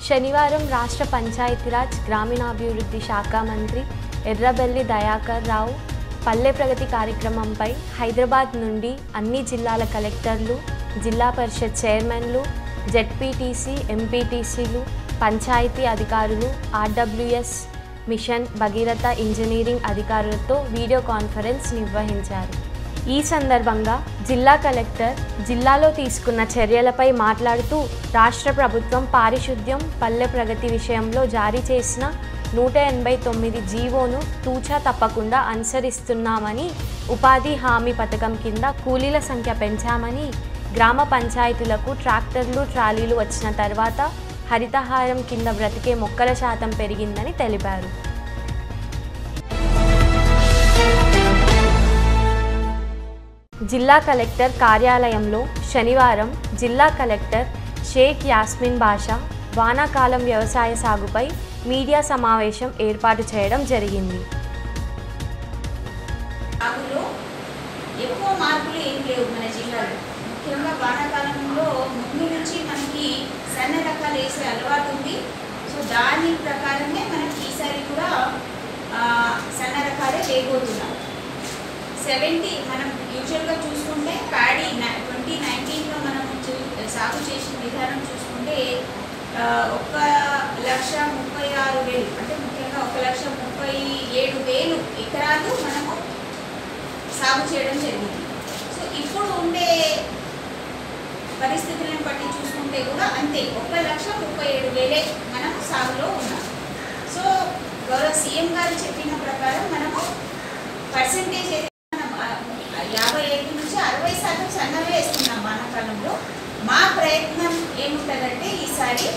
శనివారం రాష్ట్ర పంచాయతీరాజ్ గ్రామీణాభివృద్ధి శాఖ మంత్రి ఎర్రబెల్లి దయాకర్ రావు పల్లె ప్రగతి కార్యక్రమంపై హైదరాబాద్ నుండి అన్ని జిల్లాల కలెక్టర్లు జిల్లా పరిషత్ చైర్మన్లు జెడ్పీటీసీ ఎంపీటీసీలు పంచాయతీ అధికారులు ఆర్డబ్ల్యూఎస్ మిషన్ భగీరథ ఇంజనీరింగ్ అధికారులతో వీడియో కాన్ఫరెన్స్ నిర్వహించారు ఈ సందర్భంగా జిల్లా కలెక్టర్ జిల్లాలో తీసుకున్న చర్యలపై మాట్లాడుతూ రాష్ట్ర ప్రభుత్వం పారిశుద్ధ్యం పల్లె ప్రగతి విషయంలో జారీ చేసిన నూట ఎనభై తొమ్మిది జీవోను తూచా తప్పకుండా అనుసరిస్తున్నామని ఉపాధి హామీ పథకం కింద కూలీల సంఖ్య పెంచామని గ్రామ పంచాయతీలకు ట్రాక్టర్లు ట్రాలీలు వచ్చిన తర్వాత హరితహారం కింద బ్రతికే మొక్కల శాతం పెరిగిందని తెలిపారు జిల్లా కలెక్టర్ కార్యాలయంలో శనివారం జిల్లా కలెక్టర్ షేక్ యాస్మిన్ బాషా వానాకాలం వ్యవసాయ సాగుపై మీడియా సమావేశం ఏర్పాటు చేయడం జరిగింది సాగులో ఎక్కువ మార్పులు ఏం లేవు మన జిల్లాలో ముఖ్యంగా వానాకాలంలో ముందు నుంచి మనకి సన్న రకాలు వేసే అలవాటు ఉంది సో దాని ప్రకారమే మనకి ఈసారి కూడా ఆ, సన్న రకాలే వేయబోతున్నాం సెవెంటీ మనం యూజువల్గా చూసుకుంటే ప్యాడీ ట్వంటీ నైన్టీన్లో మనం చూ- సాగు చేసిన విధానం చూసుకుంటే ఆ, ఒక లక్ష ముప్పై ఆరు వేలు అంటే ముఖ్యంగా ఒక లక్ష ముప్పై ఏడు వేలు ఎకరాలు మనము సాగు చేయడం జరిగింది సో ఇప్పుడు ఉండే పరిస్థితులను బట్టి చూసుకుంటే కూడా అంతే ఒక లక్ష ముప్పై ఏడు వేలే మనం సాగులో ఉన్నాం సో గౌరవ సీఎం గారు చెప్పిన ప్రకారం మనము పర్సంటేజ్ అయితే మనం ఆ, యాభై ఐదు నుంచి అరవై శాతం సన్నగా వేస్తున్నాం వానాకాలంలో మా ప్రయత్నం ఏముంటుందంటే ఈసారి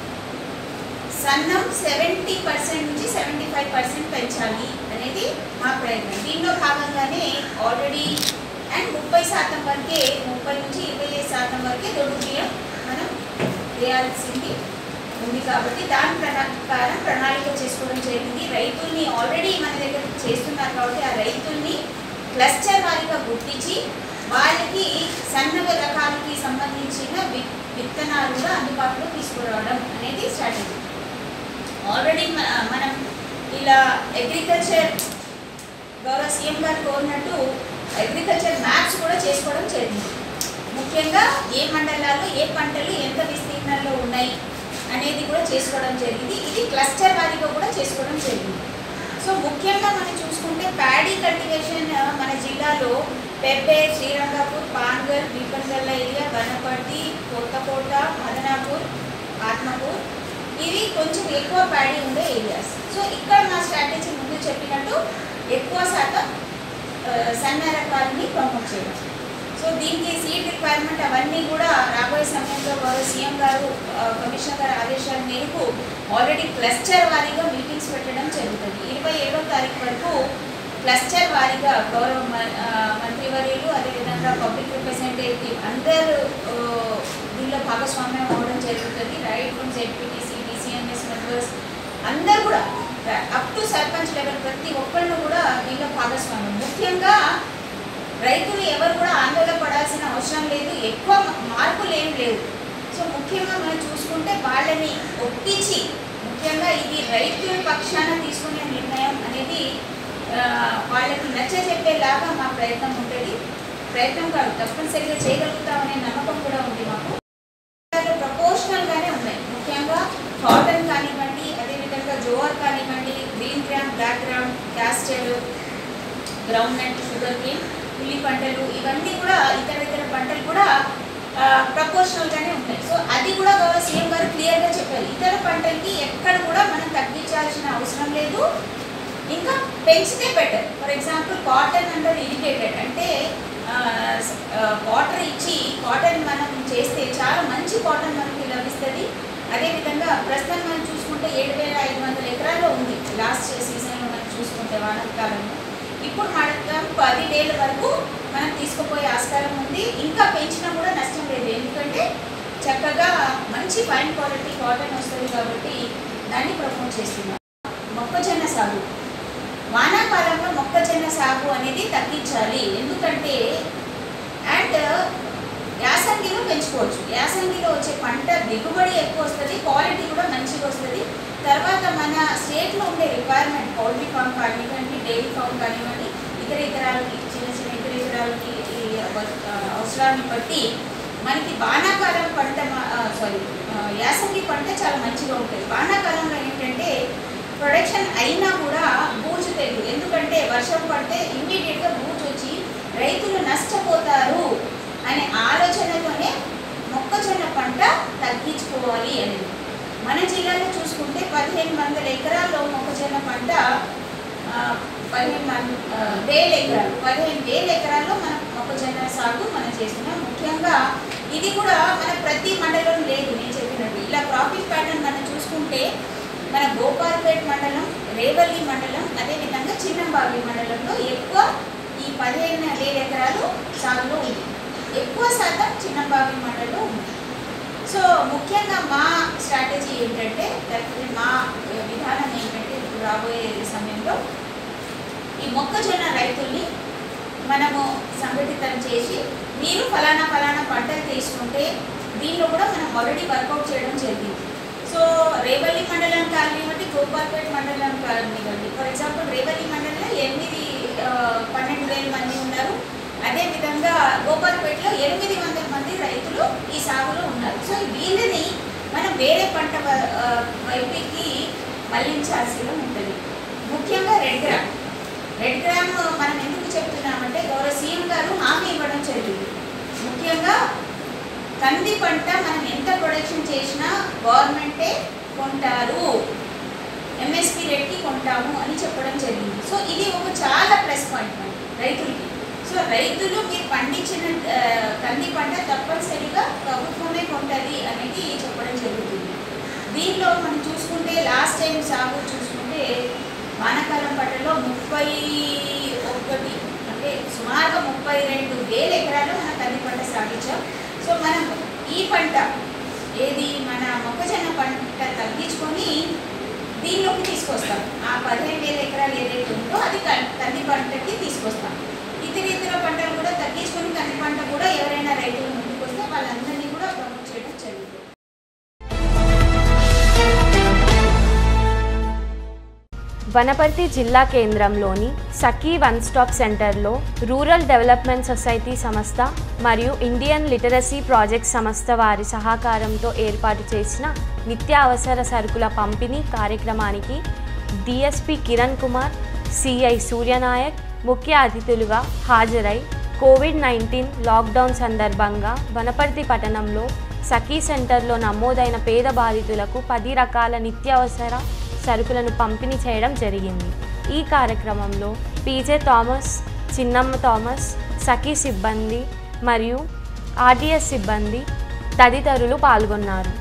సన్నం సెవెంటీ పర్సెంట్ నుంచి సెవెంటీ ఫైవ్ పర్సెంట్ పెంచాలి అనేది మా ప్రయత్నం దీనిలో భాగంగానే ఆల్రెడీ అండ్ ముప్పై శాతం వరకే ముప్పై నుంచి ఇరవై ఐదు శాతం వరకే దొడ్డు బియ్యం మనం వేయాల్సింది ఉంది కాబట్టి దాని ప్రకారం ప్రణాళిక చేసుకోవడం జరిగింది రైతుల్ని ఆల్రెడీ మన దగ్గర చేస్తున్నారు కాబట్టి ఆ రైతుల్ని క్లస్టర్ వారీగా గుర్తించి వాళ్ళకి సన్న రకాలకి సంబంధించిన వి విత్తనాలు కూడా అందుబాటులో తీసుకురావడం అనేది స్ట్రాటజీ ఆల్రెడీ మనం ఇలా అగ్రికల్చర్ గౌరవ సీఎం గారు కోరినట్టు అగ్రికల్చర్ మ్యాప్స్ కూడా చేసుకోవడం జరిగింది ముఖ్యంగా ఏ మండలాల్లో ఏ పంటలు ఎంత విస్తీర్ణంలో ఉన్నాయి అనేది కూడా చేసుకోవడం జరిగింది ఇది క్లస్టర్ వారీగా కూడా చేసుకోవడం జరిగింది సో ముఖ్యంగా మనం చూసుకుంటే ప్యాడీ కల్టివేషన్ మన జిల్లాలో పెబ్బే శ్రీరంగపూర్ పాన్గల్ బీపన్గల్ల ఏరియా వనపర్తి కొత్తకోట మదనాపూర్ ఆత్మపూర్ ఇవి కొంచెం ఎక్కువ ప్యాడీ ఉండే ఏరియాస్ సో ఇక్కడ మా స్ట్రాటజీ ముందు చెప్పినట్టు ఎక్కువ శాతం ఆ, సన్న రకాలని ప్రమోట్ చేయడం సో దీనికి సీట్ రిక్వైర్మెంట్ అవన్నీ కూడా రాబోయే సమయంలో గౌరవ సీఎం గారు ఆ, కమిషనర్ గారి ఆదేశాల మేరకు ఆల్రెడీ క్లస్టర్ వారీగా మీటింగ్స్ పెట్టడం జరుగుతుంది ఇరవై ఏడో తారీఖు వరకు క్లస్టర్ వారీగా గౌరవ మ- ఆ, మంత్రివర్యులు అదేవిధంగా పబ్లిక్ రిప్రజెంటేటివ్ అందరూ ఆ, దీనిలో భాగస్వామ్యం అవ్వడం జరుగుతుంది right from ZPTC DCMS members అందరూ కూడా అప్ టు సర్పంచ్ లెవెల్ ప్రతి ఒక్కళ్ళు కూడా దీనిలో భాగస్వామ్యం ముఖ్యంగా రైతులు ఎవరు కూడా ఆందోళన పడాల్సిన అవసరం లేదు ఎక్కువ మార్పులు ఏం లేవు సో ముఖ్యంగా మనం చూసుకుంటే వాళ్ళని ఒప్పించి ముఖ్యంగా ఇది రైతుల పక్షాన తీసుకునే నిర్ణయం అనేది ఆ, వాళ్ళకి నచ్చ చెప్పేలాగా మా ప్రయత్నం ఉంటుంది ప్రయత్నం కాదు తప్పనిసరిగా చేయగలుగుతామనే నమ్మకం కూడా ఉంది మాకు ప్రపోర్షనల్ గానే ఉన్నాయి ముఖ్యంగా కాటన్ కానివ్వండి అదేవిధంగా జోవర్ కానివ్వండి green gram black gram castor groundnut sugarcane ఉల్లి పంటలు ఇవన్నీ కూడా ఇతర ఇతర పంటలు కూడా ప్రపోర్షనల్ గానే ఉంటాయి సో అది కూడా గౌరవ సీఎం గారు క్లియర్ గా చెప్పారు ఇతర పంటలకి ఎక్కడ కూడా మనం తగ్గించాల్సిన అవసరం లేదు ఇంకా పెంచితే better for example cotton under irrigated అంటే వాటర్ ఇచ్చి కాటన్ మనం చేస్తే చాలా మంచి కాటన్ మనకి లభిస్తుంది అదేవిధంగా ప్రస్తుతం మనం చూసుకుంటే ఏడు వేల ఐదు వందల ఎకరాల్లో ఉంది లాస్ట్ సీజన్లో మనం చూసుకుంటే వానాకాలంలో ఇప్పుడు మనం పది వేల వరకు మనం తీసుకుపోయే ఆస్కారం ఉంది ఇంకా పెంచినా కూడా నష్టం లేదు ఎందుకంటే చక్కగా మంచి ఫైన్ క్వాలిటీ కాటన్ వస్తుంది కాబట్టి దాన్ని ప్రమోట్ చేస్తున్నాం మొక్కజొన్న సాగు వానాకాలంలో మొక్కజొన్న సాగు అనేది తగ్గించాలి ఎందుకంటే అండ్ యాసంగిలో పెంచుకోవచ్చు యాసంగిలో వచ్చే పంట దిగుబడి ఎక్కువ వస్తుంది క్వాలిటీ కూడా మంచిగా వస్తుంది తర్వాత మన స్టేట్లో ఉండే రిక్వైర్మెంట్ పౌల్ట్రీ ఫామ్ కానివ్వండి డైరీ ఫామ్ కానివ్వండి ఇతర ఇతరాలకి చిన్న చిన్న ఇతర ఇతరాలకి ఈ వ- ఆ, అవసరాన్ని బట్టి మనకి వానాకాలం పంట సారీ యాసంగి పంట చాలా మంచిగా ఉంటుంది వానాకాలంలో ఏంటంటే ప్రొడక్షన్ అయినా కూడా బూజు తెలు ఎందుకంటే వర్షం పడితే ఇమ్మీడియట్గా బూజు వచ్చి రైతులు నష్టపోతారు అనే ఆలోచనతోనే మొక్కజొన్న పంట తగ్గించుకోవాలి అనేది మన జిల్లాలో చూసుకుంటే పదిహేను వందల ఎకరాల్లో మొక్కజొన్న పంట ఆ, పదిహేను వంద ఆ, వేల ఎకరాలు పదిహేను వేల ఎకరాల్లో మనం మొక్కజొన్న సాగు మనం చేస్తున్నాం ముఖ్యంగా ఇది కూడా మన ప్రతి మండలం లేదు నేను చెప్పినట్టు ఇలా క్రాపింగ్ ప్యాటర్న్ మనం చూసుకుంటే మన గోపాల్పేట్ మండలం రేవల్లి మండలం అదేవిధంగా చిన్నంబావి మండలంలో ఎక్కువ ఈ పదిహేను వేల ఎకరాలు సాగులో ఉంది ఎక్కువ శాతం చిన్నంబావి మండలంలో ఉంది సో ముఖ్యంగా మా స్ట్రాటజీ ఏంటంటే లేకపోతే మా విధానం ఏంటంటే ఇప్పుడు రాబోయే సమయంలో ఈ మొక్కజొన్న రైతుల్ని మనము సంఘటితం చేసి మీరు ఫలానా ఫలానా పంటలు తీసుకుంటే దీనిలో కూడా మనం ఆల్రెడీ వర్కౌట్ చేయడం జరిగింది సో రేవల్లి మండలం కానివ్వండి గోపాల్పేట మండలం కానివ్వండి ఫర్ ఎగ్జాంపుల్ రేవల్లి మండలంలో ఎనిమిది ఆ, పన్నెండు వేల మంది ఉన్నారు అదేవిధంగా గోపాల్పేటలో ఎనిమిది వందల మంది రైతులు ఈ సాగులో ఉన్నారు సో వీళ్ళని మనం వేరే పంట వ- ఆ, వైపుకి మళ్లించాల్సిగా ఉంటుంది ముఖ్యంగా రెడ్ గ్రామ్ రెడ్ గ్రామ్ మనం ఎందుకు చెప్తున్నామంటే గౌరవ సీఎం గారు హామీ ఇవ్వడం జరిగింది ముఖ్యంగా కంది పంట మనం ఎంత ప్రొడక్షన్ చేసినా గవర్నమెంటే కొంటారు ఎంఎస్పి రేట్కి కొంటాము అని చెప్పడం జరిగింది సో ఇది ఒక చాలా ప్లస్ పాయింట్ మనకి రైతులకి సో రైతులు మీరు పండించిన ఆ, కంది పంట తప్పనిసరిగా ప్రభుత్వమే కొంటది అనేది చెప్పడం జరుగుతుంది దీనిలో మనం చూసుకుంటే లాస్ట్ టైం సాగు చూసుకుంటే వానాకాలం పంటలో ముప్పై ఒకటి అంటే సుమారుగా ముప్పై రెండు వేల ఎకరాలు మన కంది పంట సాగించాం సో మనం ఈ పంట ఏది మన మొక్కజొన్న పంట తగ్గించుకొని దీనిలోకి తీసుకొస్తాం ఆ పదిహేను వేల ఎకరాలు ఏదైతే ఉందో అది కం- కంది పంటకి తీసుకొస్తాం ఇతర ఇతర పంటలు కూడా తగ్గించుకొని కంది పంట కూడా ఎవరైనా రైతులు ముందుకు వస్తే వాళ్ళందరినీ కూడా ప్రమోట్ చేయడం జరుగుతుంది వనపర్తి జిల్లా కేంద్రంలోని సఖీ వన్ స్టాప్ సెంటర్లో రూరల్ డెవలప్మెంట్ సొసైటీ సంస్థ మరియు ఇండియన్ లిటరసీ ప్రాజెక్ట్ సంస్థ వారి సహకారంతో ఏర్పాటు చేసిన నిత్యావసర సరుకుల పంపిణీ కార్యక్రమానికి డిఎస్పి కిరణ్ కుమార్ సిఐ సూర్యనాయక్ ముఖ్య అతిథులుగా హాజరై కోవిడ్ నైన్టీన్ లాక్డౌన్ సందర్భంగా వనపర్తి పట్టణంలో సఖీ సెంటర్లో నమోదైన పేద బాధితులకు పది రకాల నిత్యావసర సరుకులను పంపిణీ చేయడం జరిగింది ఈ కార్యక్రమంలో PJ Thomas Chinnamma Thomas Sakhi సిబ్బంది మరియు ఆర్డీఎస్ సిబ్బంది తదితరులు పాల్గొన్నారు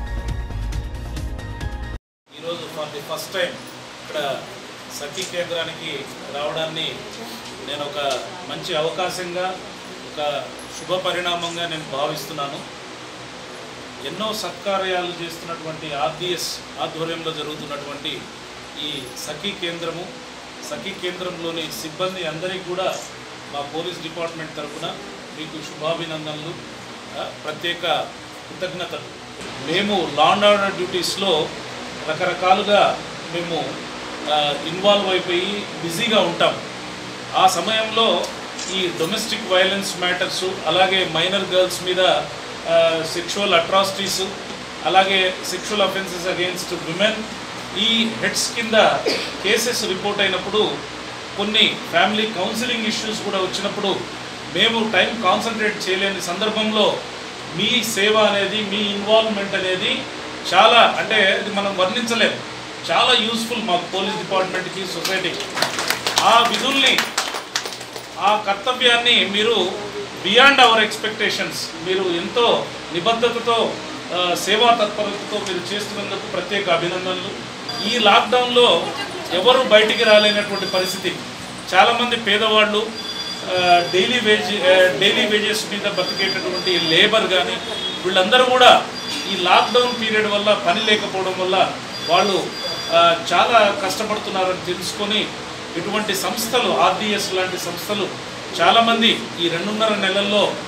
ఈరోజు ఫర్ ది ఫస్ట్ టైం ఇక్కడ సఖీ కేంద్రానికి రావడాన్ని నేను ఒక మంచి అవకాశంగా ఒక శుభ పరిణామంగా నేను భావిస్తున్నాను ఎన్నో సత్కార్యాలు చేస్తున్నటువంటి ఆర్డిఎస్ ఆధ్వర్యంలో జరుగుతున్నటువంటి ఈ సఖీ కేంద్రము సఖీ కేంద్రంలోని సిబ్బంది అందరికీ కూడా మా పోలీస్ డిపార్ట్మెంట్ తరఫున మీకు శుభాభినందనలు ఆ, ప్రత్యేక కృతజ్ఞతలు మేము లాండ్ ఆర్డర్ డ్యూటీస్లో రకరకాలుగా మేము ఇన్వాల్వ్ అయిపోయి బిజీగా ఉంటాం ఆ సమయంలో ఈ డొమెస్టిక్ వైలెన్స్ మ్యాటర్స్ అలాగే మైనర్ గర్ల్స్ మీద సెక్షువల్ అట్రాసిటీస్ అలాగే సెక్షువల్ అఫెన్సెస్ అగెయిన్స్ట్ విమెన్ ఈ హెడ్స్ కింద కేసెస్ రిపోర్ట్ అయినప్పుడు కొన్ని ఫ్యామిలీ కౌన్సిలింగ్ ఇష్యూస్ కూడా వచ్చినప్పుడు మేము టైం కాన్సన్ట్రేట్ చేయలేని సందర్భంలో మీ సేవ అనేది మీ ఇన్వాల్వ్మెంట్ అనేది చాలా అంటే ఇది మనం వర్ణించలేం చాలా యూస్ఫుల్ మాకు పోలీస్ డిపార్ట్మెంట్కి సొసైటీకి ఆ విధుల్ని ఆ కర్తవ్యాన్ని మీరు బియాండ్ అవర్ ఎక్స్పెక్టేషన్స్ మీరు ఎంతో నిబద్ధతతో ఆ, సేవా తత్పరతతో మీరు చేస్తున్నందుకు ప్రత్యేక అభినందనలు ఈ లాక్డౌన్లో ఎవరు బయటికి రాలేనటువంటి పరిస్థితి చాలామంది పేదవాళ్ళు డైలీ వేజ్ డైలీ వేజెస్ మీద బతికేటటువంటి లేబర్ కానీ వీళ్ళందరూ కూడా ఈ లాక్డౌన్ పీరియడ్ వల్ల పని లేకపోవడం వల్ల వాళ్ళు ఆ, చాలా కష్టపడుతున్నారని తెలుసుకొని ఇటువంటి సంస్థలు ఆర్డిఎస్ లాంటి సంస్థలు చాలామంది ఈ రెండున్నర నెలల్లో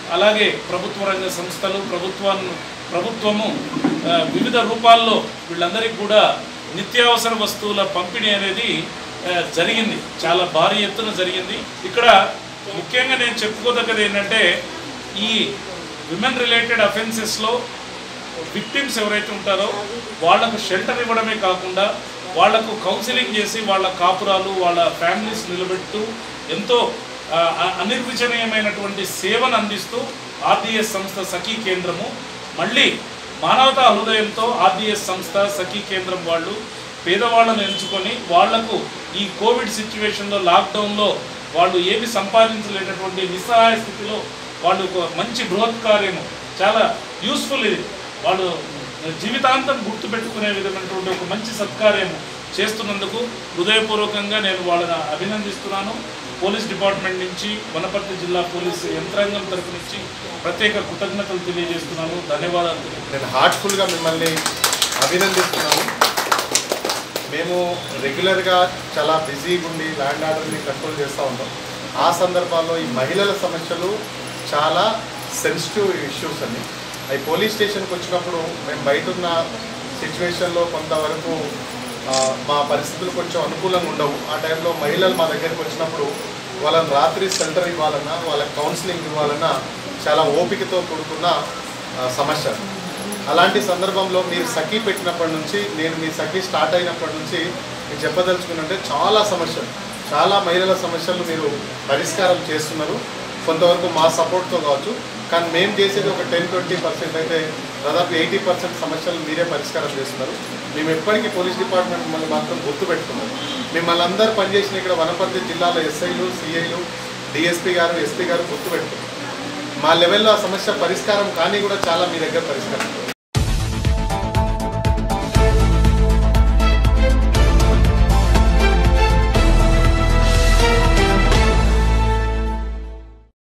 అలాగే ప్రభుత్వ రంగ సంస్థలు ప్రభుత్వాన్ని ప్రభుత్వము ఆ, వివిధ రూపాల్లో వీళ్ళందరికీ కూడా నిత్యావసర వస్తువుల పంపిణీ అనేది ఆ, జరిగింది చాలా భారీ ఎత్తున జరిగింది ఇక్కడ ముఖ్యంగా నేను చెప్పుకోదగ్గది ఏంటంటే ఈ విమెన్ రిలేటెడ్ అఫెన్సెస్లో విక్టిమ్స్ ఎవరైతే ఉంటారో వాళ్లకు షెల్టర్ ఇవ్వడమే కాకుండా వాళ్లకు కౌన్సిలింగ్ చేసి వాళ్ళ కాపురాలు వాళ్ళ ఫ్యామిలీస్ నిలబెడుతూ ఎంతో ఆ, ఆ- అనిర్వచనీయమైనటువంటి సేవను అందిస్తూ ఆర్డిఎస్ సంస్థ సఖీ కేంద్రము మళ్ళీ మానవతా హృదయంతో ఆర్డిఎస్ సంస్థ సఖీ కేంద్రం వాళ్ళు పేదవాళ్ళను ఎంచుకొని వాళ్లకు ఈ కోవిడ్ సిచ్యువేషన్లో లాక్డౌన్లో వాళ్ళు ఏమి సంపాదించలేనటువంటి నిస్సహాయ స్థితిలో వాళ్ళు ఒక మంచి బృహత్ కార్యము చాలా యూస్ఫుల్ ఇది వాళ్ళు జీవితాంతం గుర్తుపెట్టుకునే విధమైనటువంటి ఒక మంచి సత్కార్యము చేస్తున్నందుకు హృదయపూర్వకంగా నేను వాళ్ళని అభినందిస్తున్నాను పోలీస్ డిపార్ట్మెంట్ నుంచి వనపర్తి జిల్లా పోలీసు యంత్రాంగం తరపు నుంచి ప్రత్యేక కృతజ్ఞతలు తెలియజేస్తున్నాను ధన్యవాదాలు తెలియజేస్తున్నాను. నేను హార్ట్ఫుల్గా మిమ్మల్ని అభినందిస్తున్నాను మేము రెగ్యులర్గా చాలా బిజీగా ఉండి ల్యాండ్ ఆర్డర్ని కంట్రోల్ చేస్తూ ఉంటాం ఆ సందర్భాల్లో ఈ మహిళల సమస్యలు చాలా సెన్సిటివ్ ఇష్యూస్ అన్ని అవి పోలీస్ స్టేషన్కి వచ్చినప్పుడు మేము బయట ఉన్న సిచ్యువేషన్లో కొంతవరకు ఆ, మా పరిస్థితులు కొంచెం అనుకూలంగా ఉండవు ఆ టైంలో మహిళలు మా దగ్గరికి వచ్చినప్పుడు వాళ్ళని రాత్రి సెంటర్ ఇవ్వాలన్నా వాళ్ళకి కౌన్సిలింగ్ ఇవ్వాలన్నా చాలా ఓపికతో కూడుకున్న ఆ, సమస్య అలాంటి సందర్భంలో మీరు సఖీ పెట్టినప్పటి నుంచి నేను మీ సఖీ స్టార్ట్ అయినప్పటి నుంచి మీకు చెప్పదలుచుకున్నంటే చాలా సమస్యలు చాలా మహిళల సమస్యలు మీరు పరిష్కారం చేస్తున్నారు కొంతవరకు మా సపోర్ట్తో కావచ్చు కానీ మేము చేసేది ఒక టెన్ ట్వంటీ పర్సెంట్ అయితే దాదాపు ఎయిటీ పర్సెంట్ సమస్యలు మీరే పరిష్కారం చేస్తున్నారు మేము ఎప్పటికీ పోలీస్ డిపార్ట్మెంట్ మిమ్మల్ని మాత్రం గుర్తుపెట్టుకున్నాం మిమ్మల్ని అందరూ పనిచేసిన ఇక్కడ వనపర్తి జిల్లాలో ఎస్ఐలు సిఐలు డిఎస్పీ గారు ఎస్పీ గారు గుర్తుపెట్టుకున్నారు మా లెవెల్లో ఆ సమస్య పరిష్కారం కానీ కూడా చాలా మీ దగ్గర పరిష్కారం